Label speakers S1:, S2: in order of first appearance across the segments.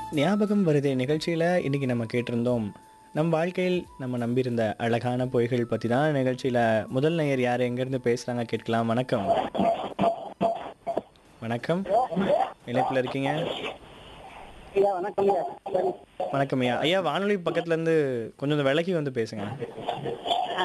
S1: ஞாபகம் வருதே நிகழ்ச்சியில் இன்னைக்கு நம்ம கேட்டிருந்தோம் நம் வாழ்க்கையில் நம்ம நம்பியிருந்த அழகான பொய்கள் பற்றி தான் நிகழ்ச்சியில் முதல் நேயர் யார் எங்கேருந்து பேசுகிறாங்க கேட்கலாம் வணக்கம் வணக்கம் இணைப்பில் இருக்கீங்க
S2: ஐயா வணக்கம் ஐயா சரி
S1: வணக்கம் ஐயா ஐயா வானொலி பக்கத்துலேருந்து கொஞ்சம் விலகி வந்து பேசுங்க
S2: ஆ,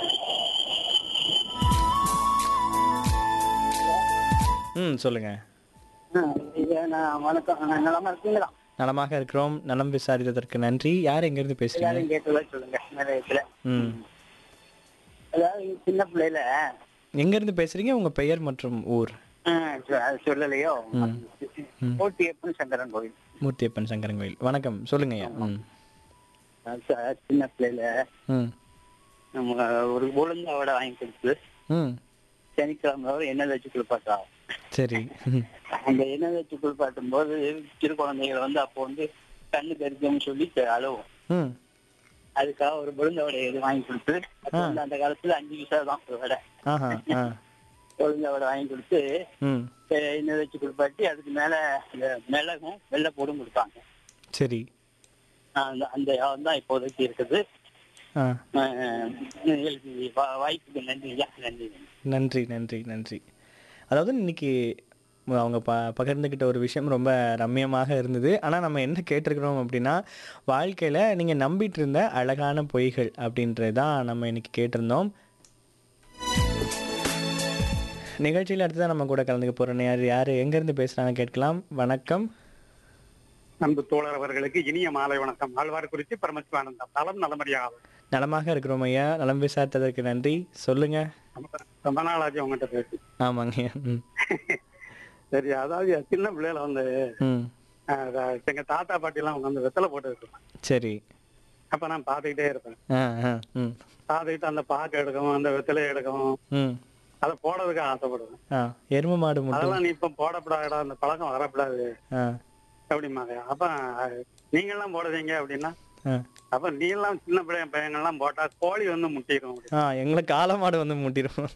S1: ம் சொல்லுங்கள்
S2: ஆ, ஐயா நான் வணக்கம் நான் நலமா இருக்கீங்களா
S1: நலமாக இருக்கிறோம் நலம் விசாரித்ததற்கு நன்றி யார் எங்கேருந்து பேசுகிறீங்க
S2: எல்லாரும் கேட்டதா சொல்லுங்க நிலையத்துல
S1: ம்
S2: அதாவது சின்ன பிள்ளையில
S1: எங்கேருந்து பேசுகிறீங்க உங்கள் பெயர் மற்றும் ஊர்
S2: ஆ, சொ- அது சொல்லலையோ
S1: ம்.
S2: போட்டியப்பன் சங்கரன் கோவில்
S1: மூர்த்தியப்பன் சங்கரங்கோயில் வணக்கம் சொல்லுங்க ஐயா ம்
S2: அது ச- சின்ன பிள்ளையில
S1: ம்
S2: நம்ம ஒரு உளுந்தாவோட வாங்கி கொடுத்து
S1: ம்
S2: சனிக்கிழமை வரை எண்ணெய் வச்சு குளிப்பாட்டா
S1: சரி ம்
S2: அந்த எண்ணெய் வச்சு குளிப்பாட்டும் போது சிறு குழந்தைகள் வந்து அப்போ வந்து கண்ணு கரிக்கணும்னு சொல்லி அழுவும்
S1: ம்
S2: அதுக்காக ஒரு உளுந்தவடை இது வாங்கி கொடுத்து அப்போ வந்து அந்த காலத்துல அஞ்சு பைசா தான் ஒரு வடை
S1: ஆஹா ஆ
S2: உளுந்தவடை வாங்கி கொடுத்து
S1: ம்
S2: அஹ் எண்ணெய் வச்சு குளிப்பாட்டி அதுக்கு மேல இந்த மிளகும் வெள்ளைப்பூடும் கொடுப்பாங்க
S1: சரி
S2: ஆஹ் அந்த அந்த யாகம் தான் இப்போதைக்கு இருக்குது
S1: ஆ
S2: ஆஹ் நிகழ்ச்சி வா- வாய்ப்புக்கு நன்றி ஐயா நன்றி
S1: நன்றி நன்றி நன்றி அதாவது இன்னைக்கு ம- அவங்க ப பகிர்ந்துக்கிட்ட ஒரு விஷயம் ரொம்ப ரம்மியமாக இருந்தது ஆனால் நம்ம என்ன கேட்டிருக்கிறோம் அப்படின்னா வாழ்க்கையில் நீங்கள் நம்பிட்டு இருந்த அழகான பொய்கள் அப்படின்றது தான் நம்ம இன்னைக்கு கேட்டிருந்தோம் நிகழ்ச்சியில் அடுத்ததான் நம்ம கூட கலந்துக்க போகிறோம் யார் யார் எங்கேருந்து பேசுகிறாங்க கேட்கலாம் வணக்கம்
S3: அன்பு தோழர் அவர்களுக்கு இனிய மாலை வணக்கம் ஆழ்வார் குறிச்சி பரமசிவானந்தம் நலம் நலமறியாக
S1: நலமாக இருக்கிறோம் ஐயா நலம் விசாரித்ததற்கு நன்றி சொல்லுங்க
S3: ரொம்ப நாளாச்சு உங்ககிட்ட பேசி
S1: ஆமாங்க ஐயா ம்
S3: சரி அதாவது சின்ன பிள்ளையில வந்து
S1: ம்
S3: அஹ், அஹ், எங்க தாத்தா பாட்டி எல்லாம் உட்காந்து வெத்தலை போட்டு இருப்பாங்க
S1: சரி
S3: அப்ப நான் பார்த்துக்கிட்டே இருப்பேன்
S1: ஆ ஆ ம்
S3: பார்த்துக்கிட்டு அந்த பாக்கு எடுக்கவும் அந்த வெத்தலையை எடுக்கவும்
S1: ம்
S3: அதை போடுறதுக்கு ஆசைப்படுவேன்
S1: ஆ எரும மாடு மட்டும்
S3: அதெல்லாம் நீ இப்ப போடப்படாதடா அந்த பழக்கம் வரக்கூடாது
S1: ஆ
S3: அப்படிம்பாங்க அப்ப அஹ், நீங்க எல்லாம் போடுவீங்க அப்படின்னா
S1: ஆ
S3: அப்ப நீ எல்லாம் சின்ன பிள்ளைங்க பையங்கள்லாம் போட்டா கோழி வந்து முட்டிடும்
S1: ஆ எங்களை காளை மாடு வந்து முட்டிடும்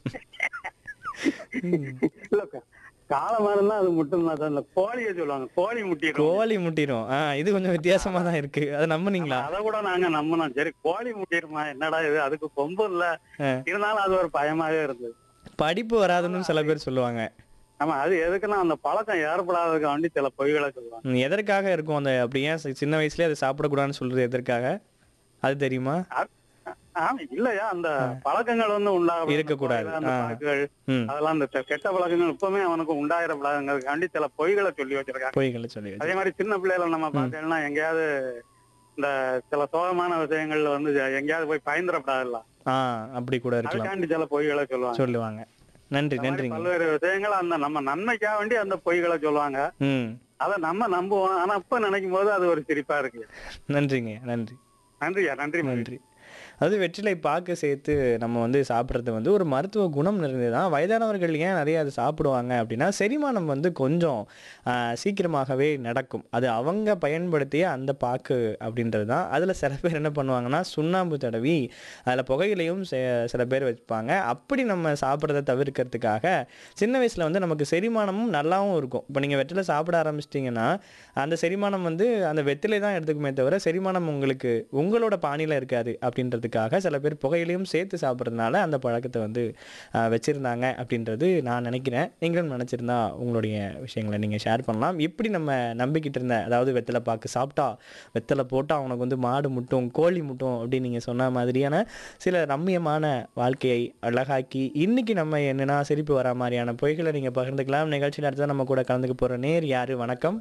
S3: இல்ல காலமாருந்தா அது முட்டும் தான் இந்த கோழியை சொல்லுவாங்க கோழி முட்டிடும்
S1: கோழி முட்டிடும் ஆ இது கொஞ்சம் வித்தியாசமா தான் இருக்கு அதை நம்புனீங்களா
S3: அத கூட நாங்க நம்பினோம் சரி கோழி முட்டிருமா என்னடா இது அதுக்கு கொம்பு இல்ல
S1: ஆ.
S3: இருந்தாலும் அது ஒரு பயமாவே இருந்தது
S1: படிப்பு வராதுன்னு சில பேர் சொல்லுவாங்க
S3: ஆமா அது எதுக்குன்னா அந்த பழக்கம் ஏற்படாததுக்கு வேண்டி சில பொய்களை சொல்லுவாங்க
S1: ம், எதற்காக இருக்கும் அந்த அப்படி ஏன் சி- சின்ன வயசுலயே அதை சாப்பிடக்கூடாதுன்னு சொல்றது எதற்காக அது தெரியுமா
S3: அ- ஆமா இல்லையா அந்த பழக்கங்கள் வந்து உண்டாக
S1: இருக்கக்கூடாது.
S3: அந்த
S1: ஆ.
S3: பழக்கங்கள்
S1: ம்
S3: அதெல்லாம் அந்த கெ- கெட்ட பழக்கங்கள் இப்பவுமே அவனுக்கு உண்டாயிரப்படாதுங்கிறதுக்காண்டி சில பொய்களை சொல்லி வச்சிருக்காங்க
S1: பொய்களை சொல்லி வச்சு.
S3: அதே மாதிரி சின்ன பிள்ளைகளை நம்ம பார்த்தோம்னா எங்கேயாவது இந்த சில சோகமான விஷயங்கள்ல வந்து எங்கேயாவது போய் பயந்துடப்படாதுல்ல
S1: ஆ அப்படி கூட இருக்கலாம்
S3: அதுக்காண்டி சில பொய்களை சொல்லுவாங்க
S1: சொல்லுவாங்க நன்றி
S3: இந்த மாதிரி
S1: நன்றிங்க
S3: பல்வேறு விஷயங்கள் அந்த நம்ம நன்மைக்காக வேண்டி அந்த பொய்களை சொல்லுவாங்க
S1: ம்
S3: அதை நம்ம நம்புவோம் ஆனா அப்ப நினைக்கும் போது அது ஒரு சிரிப்பா இருக்கு
S1: நன்றிங்க நன்றி
S3: நன்றியா நன்றி மதி.
S1: நன்றி அது வெற்றிலை பாக்கு சேர்த்து நம்ம வந்து சாப்பிட்றது வந்து ஒரு மருத்துவ குணம் நிறைந்தது தான் வயதானவர்கள் ஏன் நிறைய அது சாப்பிடுவாங்க அப்படின்னா செரிமானம் வந்து கொஞ்சம் ஆ, சீக்கிரமாகவே நடக்கும் அது அவங்க பயன்படுத்திய அந்த பாக்கு அப்படின்றது தான் அதில் சில பேர் என்ன பண்ணுவாங்கன்னா சுண்ணாம்பு தடவி அதில் புகையிலையும் செ- சில பேர் வைப்பாங்க அப்படி நம்ம சாப்பிட்றத தவிர்க்கிறதுக்காக சின்ன வயசில் வந்து நமக்கு செரிமானமும் நல்லாவும் இருக்கும் இப்போ நீங்கள் வெற்றிலை சாப்பிட ஆரம்பிச்சிட்டிங்கன்னா அந்த செரிமானம் வந்து அந்த வெற்றிலை தான் எடுத்துக்குமே தவிர செரிமானம் உங்களுக்கு உங்களோட பாணியில் இருக்காது அப்படின்றதுக்காக சில பேர் புகையிலையும் சேர்த்து சாப்பிட்றதுனால அந்த பழக்கத்தை வந்து ஆஹ், வச்சிருந்தாங்க அப்படின்றது நான் நினைக்கிறேன் நீங்களும் நினச்சிருந்தா உங்களுடைய விஷயங்களை நீங்கள் ஷேர் பண்ணலாம் இப்படி நம்ம நம்பிக்கிட்டு இருந்த அதாவது வெத்தலை பாக்கு சாப்பிட்டா வெத்தலை போட்டால் அவனுக்கு வந்து மாடு முட்டும் கோழி முட்டும் அப்படின்னு நீங்கள் சொன்ன மாதிரியான சில ரம்மியமான வாழ்க்கையை அழகாக்கி இன்னைக்கு நம்ம என்னன்னா சிரிப்பு வர மாதிரியான பொய்களை நீங்கள் பகிர்ந்துக்கலாம் நிகழ்ச்சியில் அடுத்ததான் நம்ம கூட கலந்துக்க போகிற நேர் யாரு வணக்கம்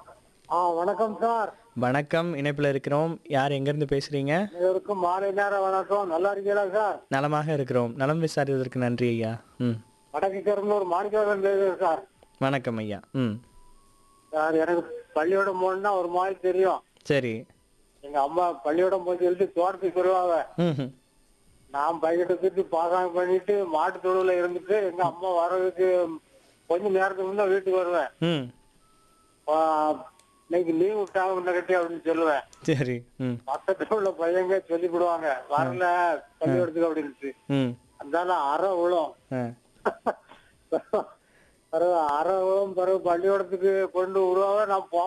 S2: ஆ வணக்கம் சார்
S1: வணக்கம் இணைப்பில் இருக்கிறோம் யார் எங்கேருந்து பேசுகிறீங்க
S2: அனைவருக்கும் மாலை நேரம் வணக்கம் நல்லா இருக்கீங்களா சார்
S1: நலமாக இருக்கிறோம் நலம் விசாரித்ததற்கு நன்றி ஐயா ம்
S2: வடக்கு கரும்பூர் மாணிக்கவன் பேசுறேன் சார்
S1: வணக்கம் ஐயா ம்
S2: சார் எனக்கு பள்ளியோடம் போகணும்னா ஒரு மாதிரி தெரியும்
S1: சரி
S2: எங்க அம்மா பள்ளியோடம் போய் சொல்லிட்டு தோட்டத்துக்கு வருவாங்க
S1: ம் ம்.
S2: நான் பைக்கிட்ட தூக்கி பாசாங்க பண்ணிட்டு மாட்டு தொழுவுல இருந்துட்டு எங்க அம்மா வர்றதுக்கு கொஞ்ச நேரத்துக்கு முன்ன வீட்டுக்கு வருவேன்
S1: ம்
S2: ஆ, இன்னைக்கு லீவ் விட்டாங்க முன்னகட்டி அப்படின்னு சொல்லுவேன்
S1: சரி ம்
S2: பக்கத்துல உள்ள பையங்க சொல்லி விடுவாங்க வரல பள்ளியோடத்துக்கு அப்படின்ட்டு
S1: ம்
S2: அதனால அரை விழும்
S1: ஆ
S2: பிறகு அரை விழும் பிறகு பள்ளியோடத்துக்கு கொண்டு விடுவாங்க நான் போ